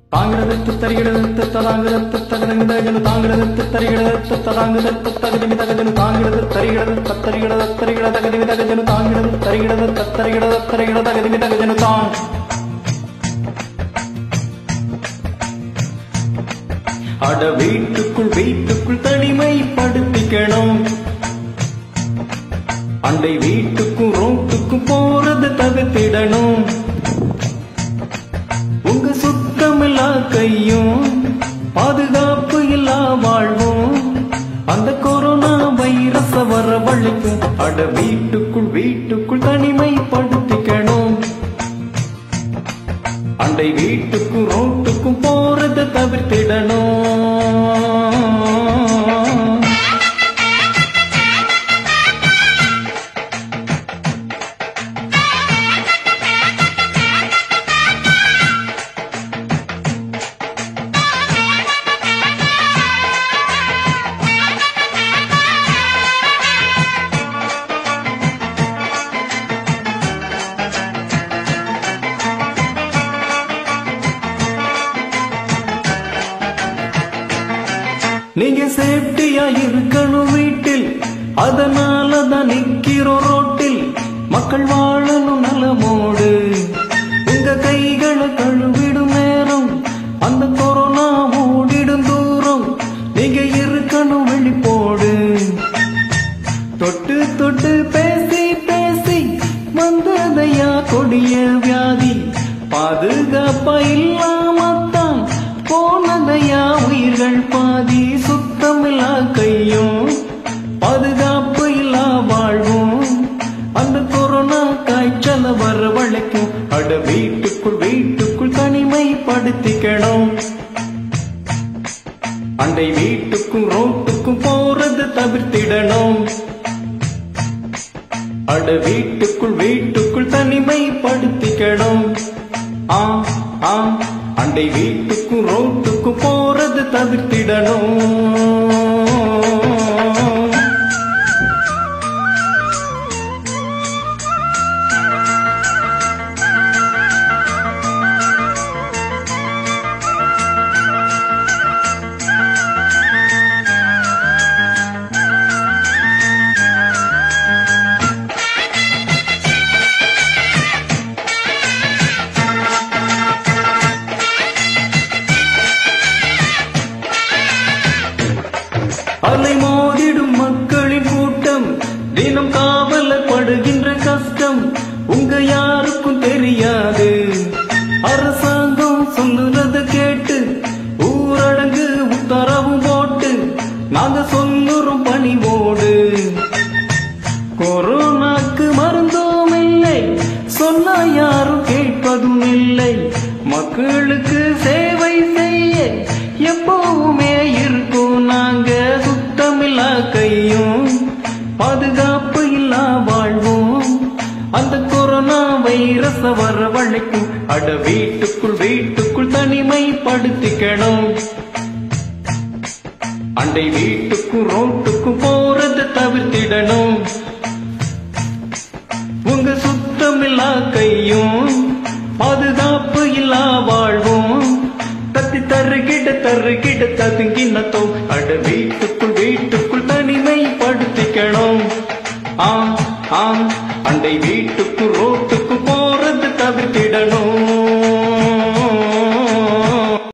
தாங்கிடத்து தரிகிடத்து ததாங்கிடத்து தகதமிதகனு தாங்கிடத்து தரிகிடத்து ததாங்கிடத்து தகதிமிதகனு தாங்கிடத்து தரிகிடது தத்தரிகிடத தரிகிட தகதிமிதகனு தாங்கிடது தரிகிடது தத்தரிகிடத தரிகிட தகதிமிதகனு தான் அட வீட்டுக்குள் வீட்டுக்குள் தனிமைப்படுத்திக்கணும் அண்டை வீட்டுக்கும் ரோட்டுக்கும் போறது தவிர்த்திடணும் உங்க சுத்தமில்லா கையும் பாதுகாப்பு இல்லா வாழ்வும் அந்த கொரோனா வைரஸ வரவழைக்கும் அட வீட்டுக்குள் வீட்டுக்குள் தனிமைப்படுத்திக்கணும் அண்டை வீட்டுக்கும் ரோட்டுக்கும் போறத தவிர்த்திடணும் நீங்க சேஃப்டியா இருக்கணும் வீட்டில் அதனால தான் நிக்கிறோம் ரோட்டில் மக்கள் வாழணும் நலமோடு உங்க கைகளை கழுவிடும் நேரம் அந்த கொரோனா ஓடிடும் தூரம் நீங்க இருக்கணும் வெளிப்போடு தொட்டு தொட்டு பேசி பேசி வந்ததையா கொடிய வியாதி பாதுகாப்பா இல்லாமத்தான் போனதையா உயிர்கள் பாதி சுத்தமில்லா கையும் பாதுகாப்பு இல்லா வாழ்வும் அந்த கொரோனா காய்ச்சல வரவழைக்கும் அட வீட்டுக்குள் வீட்டுக்குள் தனிமைப்படுத்திக்கணும் அண்டை வீட்டுக்கும் ரோட்டுக்கும் போறது தவிர்த்திடணும் அட வீட்டுக்குள் வீட்டுக்குள் தனிமைப்படுத்திக்கணும் ஆ ஆ அண்டை வீட்டுக்கும் ரோட்டுக்கும் போறது தவிர்த்திடணும் அலை மோதிடும் மக்களின் கூட்டம் தினம் காவலப்படுகின்ற கஷ்டம் உங்க யாருக்கும் தெரியாது அரசாங்கம் சொல்லுறத கேட்டு ஊரடங்கு உத்தரவும் போட்டு நாங்க சொல்லுறோம் பணிவோடு கொரோனாக்கு மருந்தும் இல்லை சொன்னா யாரும் கேட்பதும் இல்லை மக்களுக்கு சேவை செய்ய எப்பவுமே இருக்கும் நாங்க சுத்தமில்லா கையும் பாதுகாப்பு இல்லா வாழ்வும் அந்த கொரோனா வைரஸ வரவழைக்கும் அட வீட்டுக்குள் வீட்டுக்குள் தனிமைப்படுத்திக்கணும் அண்டை வீட்டுக்கும் ரோட்டுக்கும் போறது தவிர்த்திடணும் உங்க சுத்தமில்லா கையும் பாதுகாப்பு இல்லா வாழ்வும் தத்தி தருகிட தருகிட ததுங்கினத்தோ